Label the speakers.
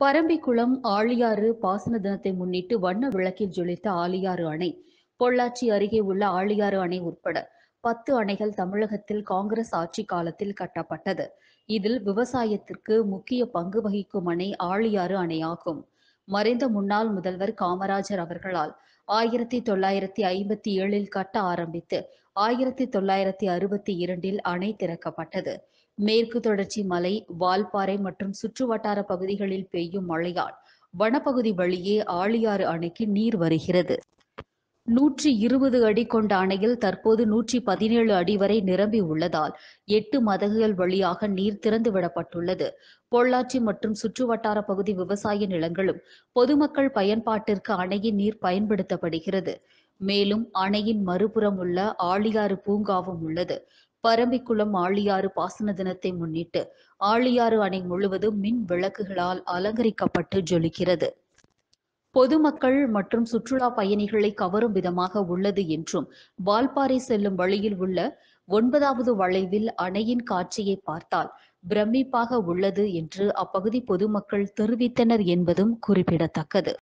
Speaker 1: பரம்பிக்குளம் ஆழியாறு பாசன தினத்தை முன்னிட்டு வண்ண விளக்கில் ஜொலித்த ஆழியாறு அணை பொள்ளாச்சி அருகே உள்ள ஆழியாறு அணை உட்பட பத்து அணைகள் தமிழகத்தில் காங்கிரஸ் ஆட்சி காலத்தில் கட்டப்பட்டது இதில் விவசாயத்திற்கு முக்கிய பங்கு வகிக்கும் அணை ஆழியாறு அணையாகும் மறைந்த முன்னாள் முதல்வர் காமராஜர் அவர்களால் ஆயிரத்தி தொள்ளாயிரத்தி ஐம்பத்தி ஏழில் கட்ட ஆரம்பித்து ஆயிரத்தி தொள்ளாயிரத்தி அறுபத்தி இரண்டில் அணை திறக்கப்பட்டது மேற்கு தொடர்ச்சி மலை வால்பாறை மற்றும் சுற்றுவட்டார பகுதிகளில் பெய்யும் மழையால் வனப்பகுதி வழியே ஆழியாறு அணைக்கு நீர் வருகிறது நூற்றி இருபது அடி கொண்ட அணையில் தற்போது நூற்றி பதினேழு அடி வரை நிரம்பி உள்ளதால் எட்டு மதகுகள் வழியாக நீர் திறந்து விடப்பட்டுள்ளது பொள்ளாச்சி மற்றும் சுற்றுவட்டார பகுதி விவசாய நிலங்களும் பொதுமக்கள் பயன்பாட்டிற்கு அணையின் நீர் பயன்படுத்தப்படுகிறது மேலும் அணையின் மறுபுறம் உள்ள ஆழியாறு பூங்காவும் உள்ளது பரம்பிக்குளம் ஆழியாறு பாசன தினத்தை முன்னிட்டு ஆழியாறு அணை முழுவதும் மின் விளக்குகளால் அலங்கரிக்கப்பட்டு ஜொலிக்கிறது பொதுமக்கள் மற்றும் சுற்றுலா பயணிகளை கவரும் விதமாக உள்ளது என்றும் வால்பாறை செல்லும் வழியில் உள்ள ஒன்பதாவது வளைவில் அணையின் காட்சியை பார்த்தால் பிரமிப்பாக உள்ளது என்று அப்பகுதி பொதுமக்கள் தெரிவித்தனர் என்பதும் குறிப்பிடத்தக்கது